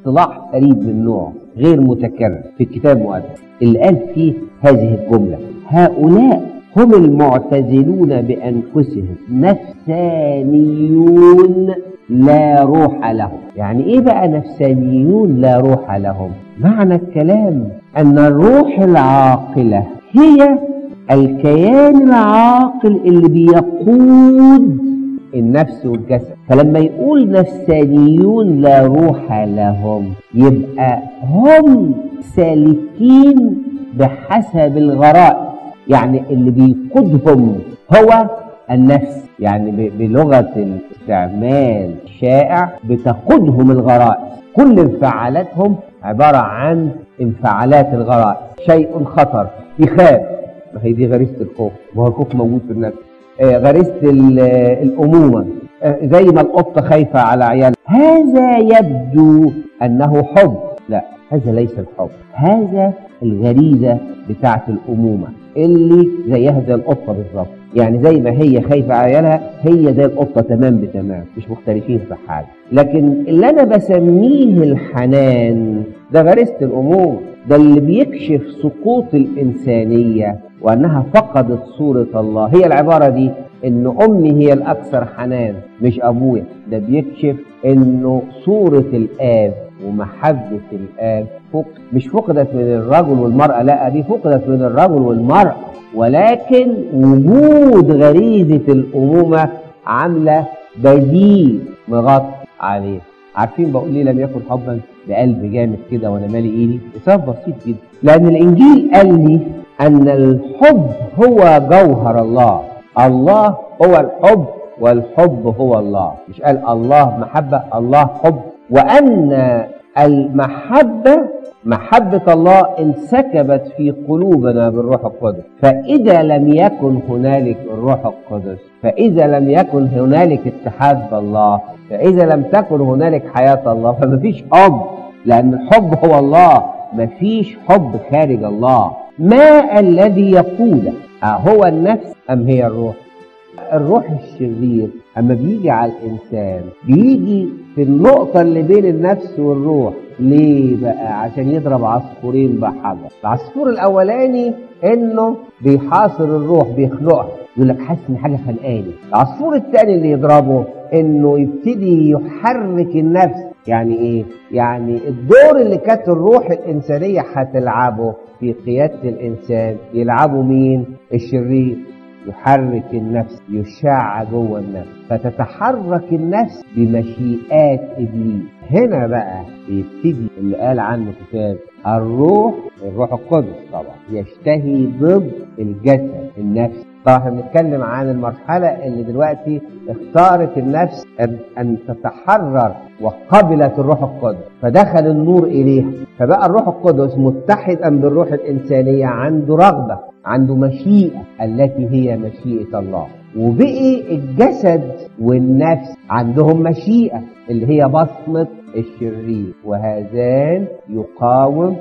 اصطلاح فريد من نوعه غير متكرر في الكتاب المقدس اللي قال فيه هذه الجملة هؤلاء هم المعتزلون بأنفسهم نفسانيون لا روح لهم يعني ايه بقى نفسانيون لا روح لهم معنى الكلام ان الروح العاقلة هي الكيان العاقل اللي بيقود النفس والجسد فلما يقول نفسانيون لا روح لهم يبقى هم سالكين بحسب الغرائز يعني اللي بيقودهم هو النفس يعني بلغة الاستعمال الشائع بتقودهم الغرائز كل انفعالاتهم عبارة عن انفعالات الغرائز شيء خطر يخاف ما هي دي غريزة الخوف ما هو الخوف موجود في النفس آه غريزة الأمومة آه زي ما القطة خايفة على عيالها هذا يبدو أنه حب لا هذا ليس الحب هذا الغريزة بتاعة الأمومة اللي زيها زي القطة بالظبط يعني زي ما هي خايفة على عيالها هي زي القطة تمام بتمام مش مختلفين في حاجة لكن اللي أنا بسميه الحنان ده غريزة الأمومة ده اللي بيكشف سقوط الإنسانية وأنها فقدت صورة الله هي العبارة دي إن أمي هي الأكثر حنان مش أبويا ده بيكشف إنه صورة الآب ومحبة الآب فق مش فقدت من الرجل والمرأة لا دي فقدت من الرجل والمرأة ولكن وجود غريزة الأمومة عاملة بديل مغطي عليه عارفين بقول ليه لم يكن حبا بقلب جامد كده وانا مالي ايدي لسبب بسيط جدا لان الانجيل قال لي ان الحب هو جوهر الله الله هو الحب والحب هو الله مش قال الله محبة الله حب وأن المحبة محبة الله انسكبت في قلوبنا بالروح القدس فإذا لم يكن هنالك الروح القدس فإذا لم يكن هنالك اتحاد بالله فإذا لم تكن هنالك حياة الله فمفيش حب لأن الحب هو الله مفيش حب خارج الله ما الذي يقودك هو النفس أم هي الروح الروح الشرير اما بيجي على الانسان بيجي في النقطه اللي بين النفس والروح ليه بقى عشان يضرب عصفورين بحجر العصفور الاولاني انه بيحاصر الروح بيخنقها يقول لك حاسس ان حاجه خانقاني العصفور الثاني اللي يضربه انه يبتدي يحرك النفس يعني ايه يعني الدور اللي كانت الروح الانسانيه هتلعبه في قياده الانسان يلعبه مين الشرير يحرك النفس يشع جوه النفس فتتحرك النفس بمشيئات ابليس هنا بقى بيبتدي اللي قال عنه كتاب الروح الروح القدس طبعا يشتهي ضد الجسد النفس طبعا احنا بنتكلم عن المرحله اللي دلوقتي اختارت النفس ان تتحرر وقبلت الروح القدس فدخل النور اليها فبقى الروح القدس متحدا بالروح الانسانيه عنده رغبه عنده مشيئه التي هي مشيئه الله وبقي الجسد والنفس عندهم مشيئه اللي هي بصمه الشرير وهذان يقاوم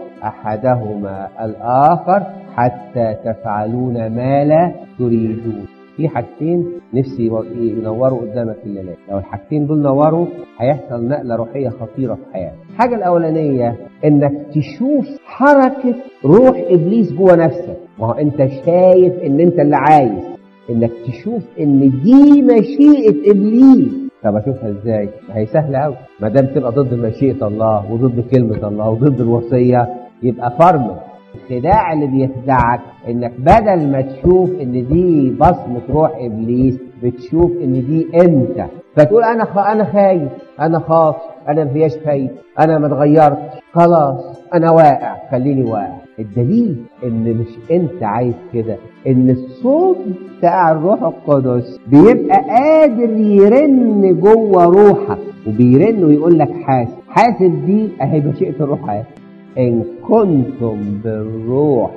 احدهما الاخر حتى تفعلون ما لا تريدون في حاجتين نفسي ينوروا قدامك الليلات لو الحاجتين دول نوروا هيحصل نقله روحيه خطيره في حياتك الحاجه الاولانيه انك تشوف حركه روح ابليس جوه نفسك ما هو انت شايف ان انت اللي عايز انك تشوف ان دي مشيئه ابليس طب اشوفها ازاي؟ ما هي سهله قوي ما دام تبقى ضد مشيئه الله وضد كلمه الله وضد الوصيه يبقى فرمل الخداع اللي بيخدعك انك بدل ما تشوف ان دي بصمه روح ابليس بتشوف ان دي انت فتقول انا خ... انا خايف انا خاف انا ما فيهاش خايف انا ما اتغيرتش خلاص انا واقع خليني واقع الدليل ان مش انت عايز كده ان الصوت بتاع الروح القدس بيبقى قادر يرن جوه روحك وبيرن ويقول لك حاسب حاسب دي اهي مشيئه الروح اهي إن كنتم بالروح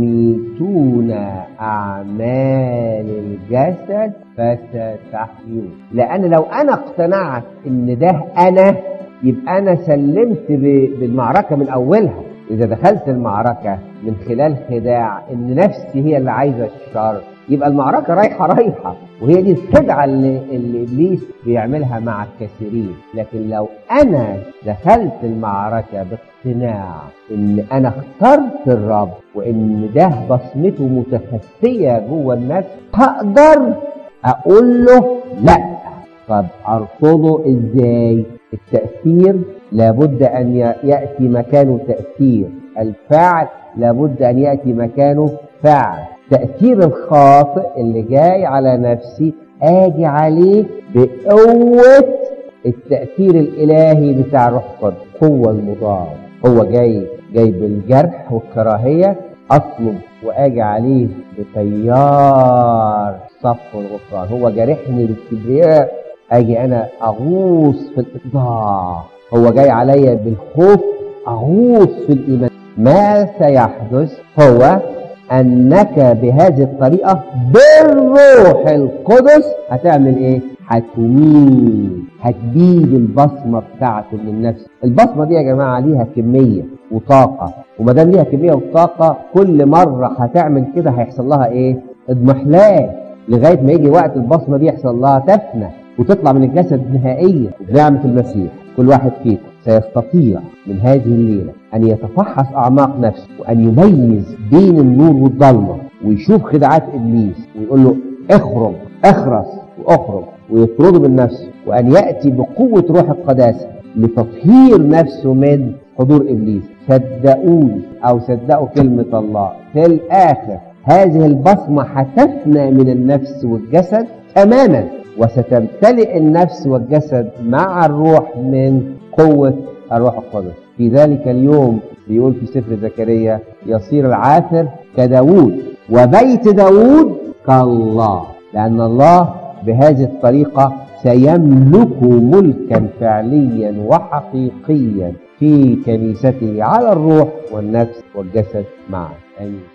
تميتون أعمال الجسد فستحيون لأن لو أنا اقتنعت إن ده أنا يبقى أنا سلمت بالمعركة من أولها إذا دخلت المعركة من خلال خداع إن نفسي هي اللي عايزة الشر يبقى المعركة رايحة رايحة وهي دي الخدعة اللي, اللي إبليس بيعملها مع الكثيرين لكن لو أنا دخلت المعركة باقتناع إن أنا اخترت الرب وإن ده بصمته متخفية جوه النفس هقدر أقول له لأ طب أرفضه إزاي؟ التأثير لابد أن يأتي مكانه تأثير الفعل لابد أن يأتي مكانه فعل تأثير الخاطئ اللي جاي على نفسي آجي عليه بقوة التأثير الإلهي بتاع الروح القدس قوة المضاد هو جاي جاي بالجرح والكراهية أطلب وآجي عليه بتيار الصف والغفران هو جارحني بالكبرياء أجي أنا أغوص في الإطلاع هو جاي عليا بالخوف أغوص في الإيمان ما سيحدث هو أنك بهذه الطريقة بالروح القدس هتعمل إيه؟ هتميل هتبيد البصمة بتاعته من النفس البصمة دي يا جماعة ليها كمية وطاقة وما دام ليها كمية وطاقة كل مرة هتعمل كده هيحصل لها إيه؟ اضمحلال لغاية ما يجي وقت البصمة دي يحصل لها تفنى وتطلع من الجسد نهائيا بنعمة المسيح كل واحد فيكم سيستطيع من هذه الليلة أن يتفحص أعماق نفسه وأن يميز بين النور والضلمة ويشوف خدعات إبليس ويقول له اخرج اخرس واخرج ويطرده من نفسه وأن يأتي بقوة روح القداسة لتطهير نفسه من حضور إبليس صدقوني أو صدقوا كلمة الله في الآخر هذه البصمة هتفنى من النفس والجسد تماما وستمتلئ النفس والجسد مع الروح من قوة الروح القدس في ذلك اليوم بيقول في سفر زكريا يصير العاثر كداود وبيت داود كالله لأن الله بهذه الطريقة سيملك ملكا فعليا وحقيقيا في كنيسته على الروح والنفس والجسد معا آمين